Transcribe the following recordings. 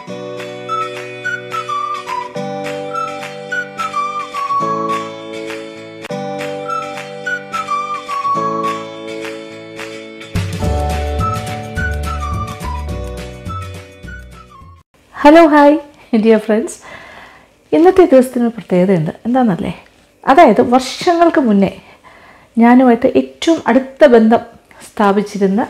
hello hi dear friends ഇന്നത്തെ ദിവസത്തിന് പ്രത്യേകതയുണ്ട് എന്താണെന്നല്ലേ അതായത് വർഷങ്ങൾക്ക് മുന്നേ ഞാനുമായിട്ട് ഏറ്റവും അടുത്ത ബന്ധം സ്ഥാപിച്ചിരുന്ന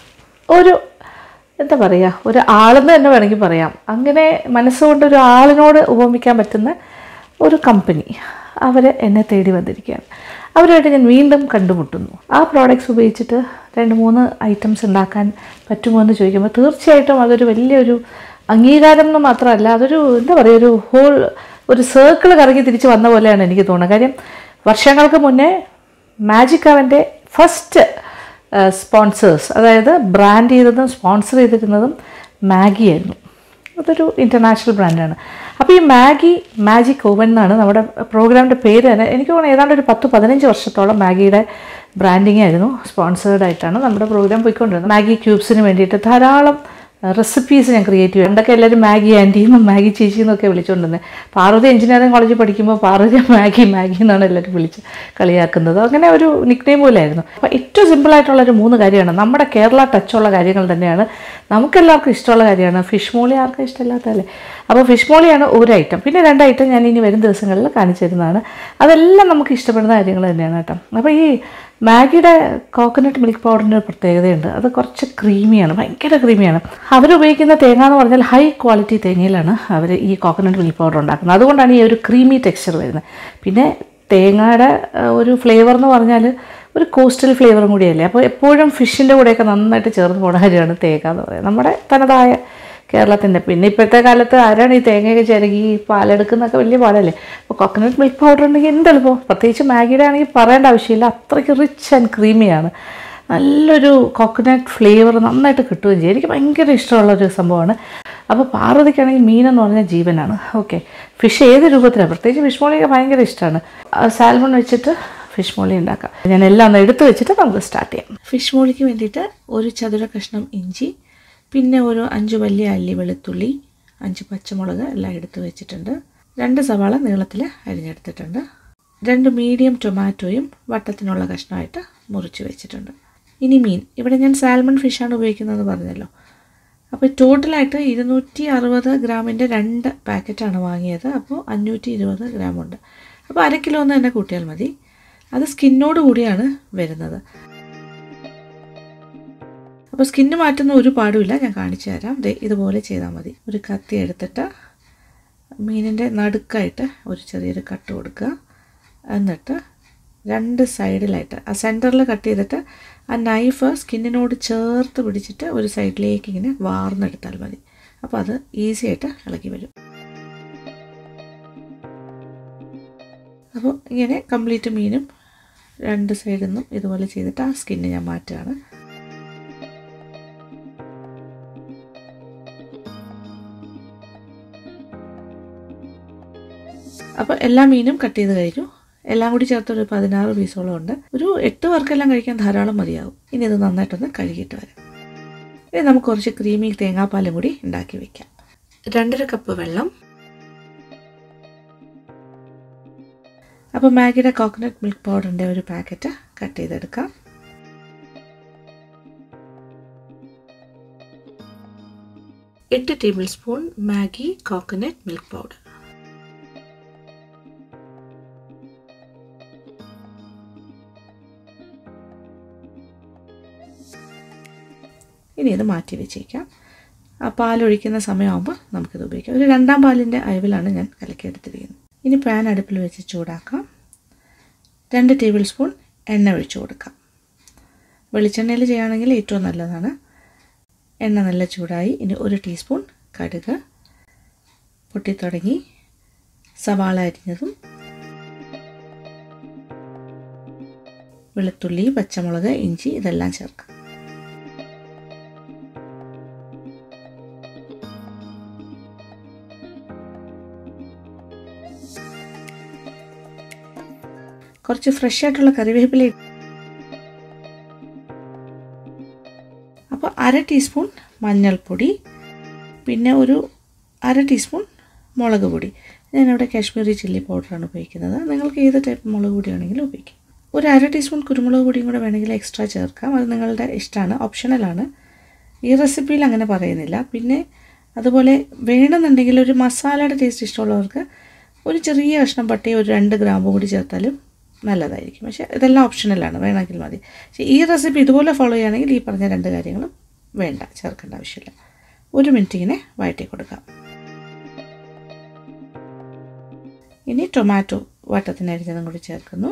ഒരു എന്താ പറയുക ഒരു ആളെന്ന് തന്നെ വേണമെങ്കിൽ പറയാം അങ്ങനെ മനസ്സുകൊണ്ട് ഒരു ആളിനോട് ഉപമിക്കാൻ പറ്റുന്ന ഒരു കമ്പനി അവർ എന്നെ തേടി വന്നിരിക്കുകയാണ് അവരുമായിട്ട് ഞാൻ വീണ്ടും കണ്ടുമുട്ടുന്നു ആ പ്രോഡക്റ്റ്സ് ഉപയോഗിച്ചിട്ട് രണ്ട് മൂന്ന് ഐറ്റംസ് ഉണ്ടാക്കാൻ പറ്റുമോ എന്ന് ചോദിക്കുമ്പോൾ തീർച്ചയായിട്ടും അതൊരു വലിയൊരു അംഗീകാരം എന്ന് മാത്രമല്ല അതൊരു എന്താ പറയുക ഒരു ഹോൾ ഒരു സർക്കിൾ കറങ്ങി തിരിച്ച് വന്ന പോലെയാണ് എനിക്ക് തോന്നുന്നത് കാര്യം വർഷങ്ങൾക്ക് മുന്നേ മാജിക് അവൻ്റെ ഫസ്റ്റ് സ്പോൺസേഴ്സ് അതായത് ബ്രാൻഡ് ചെയ്തതും സ്പോൺസർ ചെയ്തിരുന്നതും മാഗി ആയിരുന്നു അതൊരു ഇൻ്റർനാഷണൽ ബ്രാൻഡാണ് അപ്പോൾ ഈ മാഗി മാജിക് ഓവൻ എന്നാണ് നമ്മുടെ പ്രോഗ്രാമിൻ്റെ പേര് തന്നെ എനിക്ക് തോന്നുന്നു ഏതാണ്ട് ഒരു പത്ത് പതിനഞ്ച് വർഷത്തോളം മാഗിയുടെ ബ്രാൻഡിങ് ആയിരുന്നു സ്പോൺസേർഡ് ആയിട്ടാണ് നമ്മുടെ പ്രോഗ്രാം പോയിക്കൊണ്ടിരുന്നത് മാഗി ക്യൂബ്സിന് വേണ്ടിയിട്ട് ധാരാളം റെസിപ്പീസ് ഞാൻ ക്രിയേറ്റ് ചെയ്യും പണ്ടൊക്കെ എല്ലാവരും മാഗി ആൻറ്റിന്നും മാഗി ചേച്ചിന്നൊക്കെ വിളിച്ചുകൊണ്ടിരുന്നത് പാർവതി എഞ്ചിനീയറിംഗ് കോളേജിൽ പഠിക്കുമ്പോൾ പാർവതി മാഗി മാഗി എന്നാണ് എല്ലാവരും വിളിച്ച് കളിയാക്കുന്നത് അങ്ങനെ ഒരു നിക്നെയിം പോലെയായിരുന്നു അപ്പോൾ ഏറ്റവും സിമ്പിളായിട്ടുള്ള ഒരു മൂന്ന് കാര്യമാണ് നമ്മുടെ കേരള ടച്ചുള്ള കാര്യങ്ങൾ തന്നെയാണ് നമുക്കെല്ലാവർക്കും ഇഷ്ടമുള്ള കാര്യമാണ് ഫിഷ് മോളി ആർക്കും ഇഷ്ടമില്ലാത്തതല്ലേ അപ്പോൾ ഫിഷ് മോളിയാണ് ഒരു ഐറ്റം പിന്നെ രണ്ട് ഐറ്റം ഞാൻ ഇനി വരും ദിവസങ്ങളിൽ കാണിച്ചു തരുന്നതാണ് അതെല്ലാം നമുക്ക് ഇഷ്ടപ്പെടുന്ന കാര്യങ്ങൾ തന്നെയാണ് കേട്ടോ അപ്പോൾ ഈ മാഗിയുടെ കോക്കനട്ട് മിൽക്ക് പൗഡറിൻ്റെ ഒരു പ്രത്യേകതയുണ്ട് അത് കുറച്ച് ക്രീമിയാണ് ഭയങ്കര ക്രീമിയാണ് അവരുപയോഗിക്കുന്ന തേങ്ങ എന്ന് പറഞ്ഞാൽ ഹൈ ക്വാളിറ്റി തേങ്ങയിലാണ് അവർ ഈ കോക്കനട്ട് മിൽക്ക് പൗഡർ ഉണ്ടാക്കുന്നത് അതുകൊണ്ടാണ് ഈ ഒരു ക്രീമി ടെക്സ്ചർ വരുന്നത് പിന്നെ തേങ്ങയുടെ ആ, ഒരു ഫ്ലേവർ എന്ന് പറഞ്ഞാൽ ഒരു കോസ്റ്റൽ ഫ്ലേവറും കൂടിയല്ലേ അപ്പോൾ എപ്പോഴും ഫിഷിൻ്റെ കൂടെയൊക്കെ നന്നായിട്ട് ചേർന്ന് പോകുന്ന കാര്യമാണ് തേങ്ങ എന്ന് പറയുന്നത് നമ്മുടെ തനതായ കേരളത്തിൻ്റെ പിന്നെ ഇപ്പോഴത്തെ കാലത്ത് ആരാണ് ഈ തേങ്ങയൊക്കെ ചിരകി പാലെടുക്കുന്നതൊക്കെ വലിയ പാടല്ലേ അപ്പോൾ കോക്കനട്ട് മിൽക്ക് പൗഡർ ഉണ്ടെങ്കിൽ എന്തെളുപ്പം പ്രത്യേകിച്ച് മാഗിയുടെ ആണെങ്കിൽ പറയേണ്ട ആവശ്യമില്ല അത്രയ്ക്ക് റിച്ച് ആൻഡ് ക്രീമിയാണ് നല്ലൊരു കോക്കനട്ട് ഫ്ലേവർ നന്നായിട്ട് കിട്ടുകയും ചെയ്യും എനിക്ക് ഭയങ്കര ഇഷ്ടമുള്ള ഒരു സംഭവമാണ് അപ്പോൾ പാർവതിക്കാണെങ്കിൽ മീനെന്ന് പറഞ്ഞാൽ ജീവനാണ് ഓക്കെ ഫിഷ് ഏത് രൂപത്തിലാണ് പ്രത്യേകിച്ച് ഫിഷ് മോളിയൊക്കെ ഭയങ്കര ഇഷ്ടമാണ് സാൽമൺ വെച്ചിട്ട് ഫിഷ് മോളി ഉണ്ടാക്കാം ഞാൻ എല്ലാം ഒന്ന് എടുത്ത് വെച്ചിട്ട് നമുക്ക് സ്റ്റാർട്ട് ചെയ്യാം ഫിഷ് മോളിക്ക് വേണ്ടിയിട്ട് ഒരു ചതുര കഷ്ണം ഇഞ്ചി പിന്നെ ഒരു അഞ്ച് വലിയ അല്ലി വെളുത്തുള്ളി അഞ്ച് പച്ചമുളക് എല്ലാം എടുത്ത് വെച്ചിട്ടുണ്ട് രണ്ട് സവാള നീളത്തിൽ അരിഞ്ഞെടുത്തിട്ടുണ്ട് രണ്ട് മീഡിയം ടൊമാറ്റോയും വട്ടത്തിനുള്ള കഷ്ണമായിട്ട് മുറിച്ച് വെച്ചിട്ടുണ്ട് ഇനി മീൻ ഇവിടെ ഞാൻ സാൽമൺ ഫിഷാണ് ഉപയോഗിക്കുന്നതെന്ന് പറഞ്ഞല്ലോ അപ്പോൾ ടോട്ടലായിട്ട് ഇരുന്നൂറ്റി അറുപത് ഗ്രാമിൻ്റെ രണ്ട് പാക്കറ്റാണ് വാങ്ങിയത് അപ്പോൾ അഞ്ഞൂറ്റി ഇരുപത് ഗ്രാമുണ്ട് അപ്പോൾ അര കിലോ ഒന്ന് തന്നെ കൂട്ടിയാൽ മതി അത് സ്കിന്നോട് കൂടിയാണ് വരുന്നത് അപ്പോൾ സ്കിന്ന് മാറ്റുന്ന ഒരു പാടുമില്ല ഞാൻ കാണിച്ചു തരാം ദേ ഇതുപോലെ ചെയ്താൽ മതി ഒരു കത്തി എടുത്തിട്ട് മീനിൻ്റെ നടുക്കായിട്ട് ഒരു ചെറിയൊരു കട്ട് കൊടുക്കുക എന്നിട്ട് രണ്ട് സൈഡിലായിട്ട് ആ സെൻറ്ററിൽ കട്ട് ചെയ്തിട്ട് ആ നൈഫ് സ്കിന്നിനോട് ചേർത്ത് പിടിച്ചിട്ട് ഒരു സൈഡിലേക്ക് ഇങ്ങനെ വാർന്നെടുത്താൽ മതി അപ്പോൾ അത് ഈസി ആയിട്ട് ഇളകി വരും അപ്പോൾ ഇങ്ങനെ കംപ്ലീറ്റ് മീനും രണ്ട് സൈഡിൽ നിന്നും ഇതുപോലെ ചെയ്തിട്ട് ആ സ്കിന്ന് ഞാൻ മാറ്റുകയാണ് അപ്പോൾ എല്ലാ മീനും കട്ട് ചെയ്ത് കഴിഞ്ഞു എല്ലാം കൂടി ചേർത്തൊരു പതിനാറ് പീസോളം ഉണ്ട് ഒരു എട്ട് പേർക്കെല്ലാം കഴിക്കാൻ ധാരാളം മതിയാവും ഇനി ഇത് നന്നായിട്ടൊന്ന് കഴുകിയിട്ട് വരാം ഇനി നമുക്ക് കുറച്ച് ക്രീമി തേങ്ങാപ്പാലും കൂടി ഉണ്ടാക്കി വെക്കാം രണ്ടര കപ്പ് വെള്ളം അപ്പോൾ മാഗിയുടെ കോക്കനട്ട് മിൽക്ക് പൗഡറിൻ്റെ ഒരു പാക്കറ്റ് കട്ട് ചെയ്തെടുക്കാം എട്ട് tablespoon Maggi coconut milk powder ഇനി ഇത് മാറ്റി വെച്ചേക്കാം ആ പാലൊഴിക്കുന്ന സമയമാകുമ്പോൾ നമുക്കിത് ഉപയോഗിക്കാം ഒരു രണ്ടാം പാലിൻ്റെ അയവിലാണ് ഞാൻ കലക്കിയെടുത്തിരിക്കുന്നത് ഇനി പാൻ അടുപ്പിൽ വെച്ച് ചൂടാക്കാം രണ്ട് ടേബിൾ സ്പൂൺ എണ്ണ ഒഴിച്ചു കൊടുക്കാം വെളിച്ചെണ്ണയിൽ ചെയ്യുകയാണെങ്കിൽ ഏറ്റവും നല്ലതാണ് എണ്ണ നല്ല ചൂടായി ഇനി ഒരു ടീസ്പൂൺ കടുക് പൊട്ടിത്തുടങ്ങി സവാള അരിഞ്ഞതും വെളുത്തുള്ളി പച്ചമുളക് ഇഞ്ചി ഇതെല്ലാം ചേർക്കാം കുറച്ച് ഫ്രഷ് ആയിട്ടുള്ള കറിവേപ്പില അപ്പോൾ അര ടീസ്പൂൺ മഞ്ഞൾപ്പൊടി പിന്നെ ഒരു അര ടീസ്പൂൺ മുളക് പൊടി ഞാനിവിടെ കാശ്മീരി ചില്ലി പൗഡറാണ് ഉപയോഗിക്കുന്നത് നിങ്ങൾക്ക് ഏത് ടൈപ്പ് മുളക് പൊടി വേണമെങ്കിലും ഉപയോഗിക്കാം ഒരു അര ടീസ്പൂൺ കുരുമുളക് പൊടിയും കൂടെ വേണമെങ്കിൽ എക്സ്ട്രാ ചേർക്കാം അത് നിങ്ങളുടെ ഇഷ്ടമാണ് ഓപ്ഷണലാണ് ഈ റെസിപ്പിയിൽ അങ്ങനെ പറയുന്നില്ല പിന്നെ അതുപോലെ വേണമെന്നുണ്ടെങ്കിൽ ഒരു മസാലയുടെ ടേസ്റ്റ് ഇഷ്ടമുള്ളവർക്ക് ഒരു ചെറിയ കഷ്ണം പട്ടയും ഒരു രണ്ട് ഗ്രാമ്പും കൂടി ചേർത്താലും നല്ലതായിരിക്കും പക്ഷേ ഇതെല്ലാം ഓപ്ഷണലാണ് വേണമെങ്കിൽ മതി പക്ഷേ ഈ റെസിപ്പി ഇതുപോലെ ഫോളോ ചെയ്യുകയാണെങ്കിൽ ഈ പറഞ്ഞ രണ്ട് കാര്യങ്ങളും വേണ്ട ചേർക്കേണ്ട ആവശ്യമില്ല ഒരു മിനിറ്റ് ഇങ്ങനെ വഴറ്റി കൊടുക്കാം ഇനി ടൊമാറ്റോ വട്ടത്തിന് അരിഞ്ഞതും കൂടി ചേർക്കുന്നു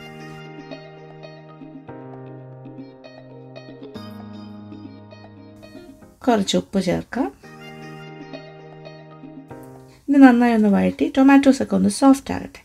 കുറച്ച് ഉപ്പ് ചേർക്കാം ഇനി നന്നായി ഒന്ന് വഴറ്റി ടൊമാറ്റോസ് ഒക്കെ ഒന്ന് സോഫ്റ്റ് ആകട്ടെ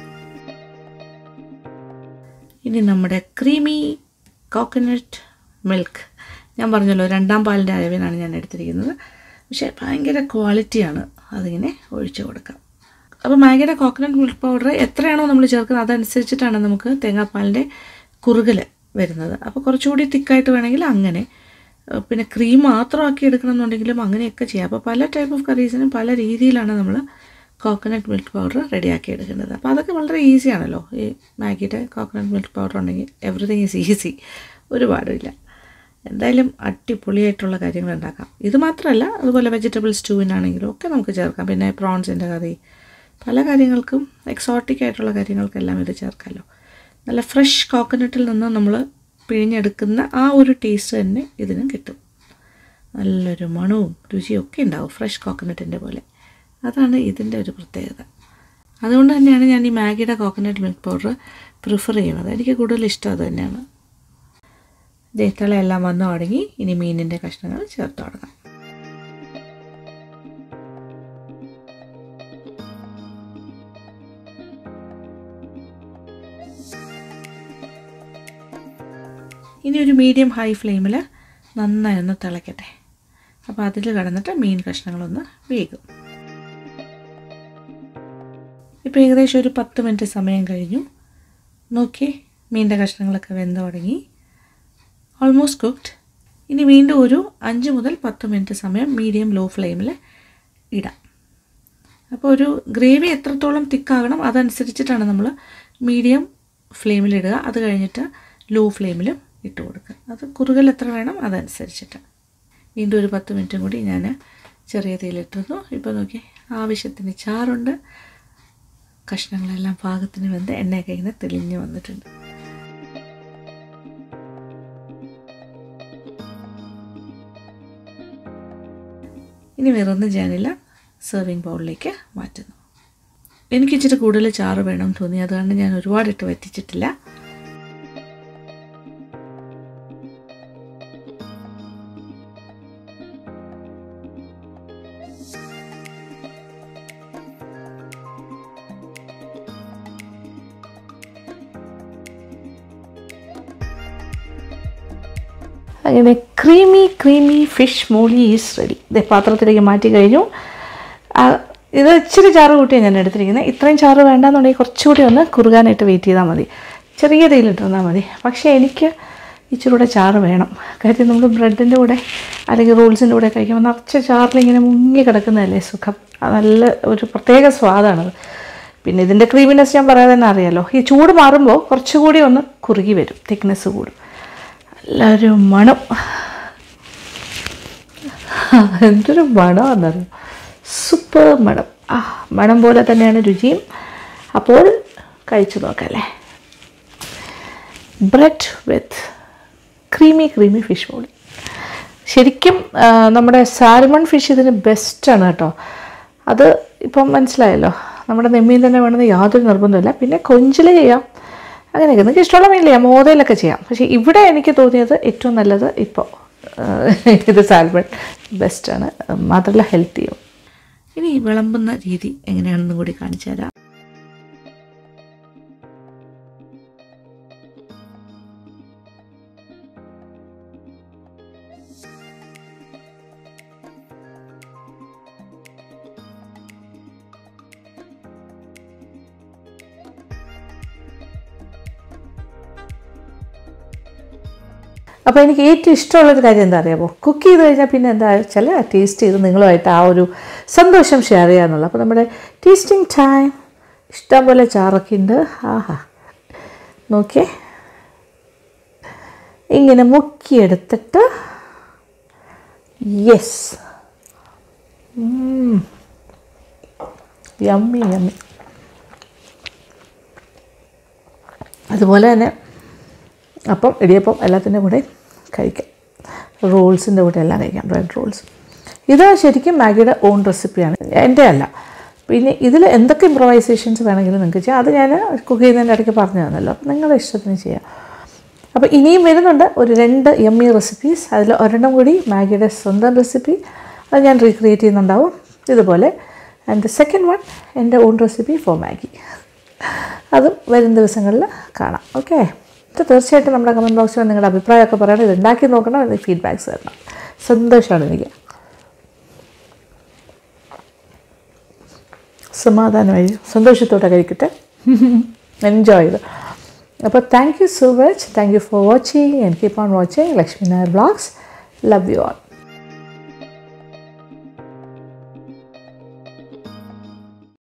ഇനി നമ്മുടെ ക്രീമി കോക്കനട്ട് മിൽക്ക് ഞാൻ പറഞ്ഞല്ലോ രണ്ടാം പാലിൻ്റെ അളവിനാണ് ഞാൻ എടുത്തിരിക്കുന്നത് പക്ഷേ ഭയങ്കര ക്വാളിറ്റിയാണ് അതിങ്ങനെ ഒഴിച്ചു കൊടുക്കാം അപ്പോൾ മാഗിയുടെ കോക്കനട്ട് മിൽക്ക് പൗഡർ എത്രയാണോ നമ്മൾ ചേർക്കുന്നത് അതനുസരിച്ചിട്ടാണ് നമുക്ക് തേങ്ങാപ്പാലിൻ്റെ കുറുകൽ വരുന്നത് അപ്പോൾ കുറച്ചുകൂടി തിക്കായിട്ട് വേണമെങ്കിൽ അങ്ങനെ ഏഹ് പിന്നെ ക്രീം മാത്രമാക്കി എടുക്കണമെന്നുണ്ടെങ്കിലും അങ്ങനെയൊക്കെ ചെയ്യാം അപ്പോൾ പല ടൈപ്പ് ഓഫ് കറീസിനും പല രീതിയിലാണ് നമ്മൾ കോക്കനട്ട് മിൽക്ക് പൗഡർ റെഡിയാക്കി എടുക്കേണ്ടത് അപ്പോൾ അതൊക്കെ വളരെ ഈസി ആണല്ലോ ഈ മാഗിയുടെ കോക്കനട്ട് മിൽക്ക് പൗഡർ ഉണ്ടെങ്കിൽ എവറിഥിങ് ഈസ് ഈസി ഒരുപാടില്ല എന്തായാലും അടിപൊളിയായിട്ടുള്ള കാര്യങ്ങൾ ഉണ്ടാക്കാം ഇത് മാത്രമല്ല അതുപോലെ വെജിറ്റബിൾ സ്റ്റൂവിനാണെങ്കിലും ഒക്കെ നമുക്ക് ചേർക്കാം പിന്നെ പ്രോൺസിൻ്റെ കറി പല കാര്യങ്ങൾക്കും എക്സോട്ടിക് ആയിട്ടുള്ള കാര്യങ്ങൾക്കെല്ലാം ഇത് ചേർക്കാമല്ലോ നല്ല ഫ്രഷ് കോക്കനട്ടിൽ നിന്ന് നമ്മൾ പിഴിഞ്ഞെടുക്കുന്ന ആ ഒരു ടേസ്റ്റ് തന്നെ ഇതിനും കിട്ടും നല്ലൊരു മണവും രുചിയും ഒക്കെ ഉണ്ടാവും ഫ്രഷ് കോക്കനട്ടിൻ്റെ പോലെ അതാണ് ഇതിൻ്റെ ഒരു പ്രത്യേകത അതുകൊണ്ട് തന്നെയാണ് ഞാൻ ഈ മാഗിയുടെ കോക്കനട്ട് മിൽക്ക് പൗഡർ പ്രിഫർ ചെയ്യുന്നത് എനിക്ക് കൂടുതൽ ഇഷ്ടം അത് തന്നെയാണ് ജയ്ത്തളയെല്ലാം വന്നു തുടങ്ങി ഇനി മീനിൻ്റെ കഷ്ണങ്ങൾ ചേർത്ത് തുടങ്ങാം ഇനി ഒരു മീഡിയം ഹൈ ഫ്ലെയിമിൽ നന്നായി ഒന്ന് തിളയ്ക്കട്ടെ അപ്പോൾ അതിൽ കടന്നിട്ട് മീൻ കഷ്ണങ്ങളൊന്ന് വേകും ഇപ്പോൾ ഏകദേശം ഒരു പത്ത് മിനിറ്റ് സമയം കഴിഞ്ഞു നോക്കി മീനിൻ്റെ കഷ്ണങ്ങളൊക്കെ വെന്ത് തുടങ്ങി ഓൾമോസ്റ്റ് കുക്ക്ഡ് ഇനി വീണ്ടും ഒരു അഞ്ച് മുതൽ പത്ത് മിനിറ്റ് സമയം മീഡിയം ലോ ഫ്ലെയിമിൽ ഇടാം അപ്പോൾ ഒരു ഗ്രേവി എത്രത്തോളം തിക്കാകണം അതനുസരിച്ചിട്ടാണ് നമ്മൾ മീഡിയം ഫ്ലെയിമിലിടുക അത് കഴിഞ്ഞിട്ട് ലോ ഫ്ലെയിമിലും ഇട്ട് കൊടുക്കുക അത് കുറുകൽ എത്ര വേണം അതനുസരിച്ചിട്ട് വീണ്ടും ഒരു പത്ത് മിനിറ്റും കൂടി ഞാൻ ചെറിയ തീയിലിട്ടിരുന്നു ഇപ്പോൾ നോക്കി ആവശ്യത്തിന് ചാറുണ്ട് കഷ്ണങ്ങളെല്ലാം പാകത്തിന് വെന്ത് എണ്ണയൊക്കെ ഇങ്ങനെ തെളിഞ്ഞ് വന്നിട്ടുണ്ട് ഇനി വേറൊന്നും ചെയ്യാനില്ല സെർവിങ് ബൗളിലേക്ക് മാറ്റുന്നു എനിക്ക് ഇച്ചിരി കൂടുതൽ ചാറ് വേണം തോന്നി അതുകൊണ്ട് ഞാൻ ഒരുപാട് ഇട്ട് വറ്റിച്ചിട്ടില്ല അങ്ങനെ creamy creamy fish molee is ready ഇതേ പാത്രത്തിലേക്ക് മാറ്റി കഴിഞ്ഞു ആ, ഇത് ഇച്ചിരി ചാറ് കൂട്ടിയാണ് ഞാൻ എടുത്തിരിക്കുന്നത് ഇത്രയും ചാറ് വേണ്ടാന്നുണ്ടെങ്കിൽ കുറച്ചുകൂടി ഒന്ന് കുറുകാനായിട്ട് വെയിറ്റ് ചെയ്താൽ മതി ചെറിയ തീയിലിട്ടിരുന്നാൽ മതി പക്ഷേ എനിക്ക് ഇച്ചിരി കൂടെ ചാറ് വേണം കാര്യം നമ്മൾ ബ്രെഡിൻ്റെ കൂടെ അല്ലെങ്കിൽ റോൾസിൻ്റെ കൂടെ കഴിക്കുമ്പോൾ നിറച്ച ചാറിലിങ്ങനെ മുങ്ങി കിടക്കുന്നതല്ലേ സുഖം അത് നല്ല ഒരു പ്രത്യേക സ്വാദാണത് പിന്നെ ഇതിൻ്റെ ക്രീമിനെസ് ഞാൻ പറയാതെ തന്നെ അറിയാലോ ഈ ചൂട് മാറുമ്പോൾ കുറച്ചുകൂടി ഒന്ന് കുറുകി വരും തിക്നെസ് കൂടും നല്ലൊരു മണം എന്തൊരു മണമാണെന്നറിയോ സൂപ്പർ മണം ആ മണം പോലെ തന്നെയാണ് രുചിയും അപ്പോൾ കഴിച്ചു നോക്കല്ലേ bread with creamy creamy fish molee ശരിക്കും ആ, നമ്മുടെ സാൽമൺ ഫിഷ് ഇതിന് ബെസ്റ്റാണ് കേട്ടോ അത് ഇപ്പം മനസ്സിലായല്ലോ നമ്മുടെ നെമ്മീൻ തന്നെ വേണമെന്ന് യാതൊരു നിർബന്ധമില്ല പിന്നെ കൊഞ്ചിൽ ചെയ്യാം അങ്ങനെയൊക്കെ നിങ്ങൾക്ക് ഇഷ്ടമുള്ള മീനിൽ ചെയ്യാം മോതയിലൊക്കെ ചെയ്യാം പക്ഷേ ഇവിടെ എനിക്ക് തോന്നിയത് ഏറ്റവും നല്ലത് ഇപ്പോൾ ഇത് സാൽമൺ ബെസ്റ്റാണ് മാത്രമല്ല ഹെൽത്തിയും ഇനി ഈ വിളമ്പുന്ന രീതി എങ്ങനെയാണെന്നും കൂടി കാണിച്ചു തരാം അപ്പോൾ എനിക്ക് ഏറ്റവും ഇഷ്ടമുള്ളൊരു കാര്യം എന്താ അറിയാമോ കുക്ക് ചെയ്ത് കഴിഞ്ഞാൽ പിന്നെ എന്താ വെച്ചാൽ ടേസ്റ്റ് ചെയ്ത് നിങ്ങളുമായിട്ട് ആ ഒരു സന്തോഷം ഷെയർ ചെയ്യാന്നുള്ളത് അപ്പോൾ നമ്മുടെ ടേസ്റ്റിംഗ് ടൈം ഇഷ്ടംപോലെ ചാറൊക്കെ ഉണ്ട് ആഹാ നോക്കിയേ ഇങ്ങനെ മുക്കിയെടുത്തിട്ട് യെസ് യമ്മി യമ്മി അതുപോലെ തന്നെ അപ്പം ഇടിയപ്പം എല്ലാത്തിൻ്റെ കൂടെ കഴിക്കാം റോൾസിൻ്റെ കൂടെ എല്ലാം കഴിക്കാം ബ്രെഡ് റോൾസ് ഇത് ശരിക്കും മാഗിയുടെ ഓൺ റെസിപ്പിയാണ് എൻ്റെ അല്ല പിന്നെ ഇതിൽ എന്തൊക്കെ ഇമ്പ്രവൈസേഷൻസ് വേണമെങ്കിലും നിങ്ങൾക്ക് ചെയ്യാം അത് ഞാൻ കുക്ക് ചെയ്യുന്നതിൻ്റെ ഇടയ്ക്ക് പറഞ്ഞു തന്നല്ലോ അപ്പം നിങ്ങളുടെ ഇഷ്ടത്തിന് ചെയ്യാം അപ്പോൾ ഇനിയും വരുന്നുണ്ട് ഒരു രണ്ട് എമ്മി റെസിപ്പീസ് അതിൽ ഒരെണ്ണം കൂടി മാഗിയുടെ സ്വന്തം റെസിപ്പി അത് ഞാൻ റീക്രിയേറ്റ് ചെയ്യുന്നുണ്ടാവും ഇതുപോലെ ആൻഡ് ദ സെക്കൻഡ് വൺ എൻ്റെ ഓൺ റെസിപ്പി ഫോർ മാഗി അതും വരും ദിവസങ്ങളിൽ കാണാം ഓക്കെ തീർച്ചയായിട്ടും നമ്മുടെ കമൻറ്റ് ബോക്സിൽ നിങ്ങളുടെ അഭിപ്രായമൊക്കെ പറയണം ഇത് ഉണ്ടാക്കി നോക്കണം ഇത് ഫീഡ്ബാക്ക്സ് തരണം സന്തോഷമാണ് എനിക്ക് സമാധാനമായി സന്തോഷത്തോടെ കഴിക്കട്ടെ എൻജോയ് ചെയ്ത് അപ്പോൾ thank you so much thank you for watching and keep on watching Lakshmi Nair vlogs love you all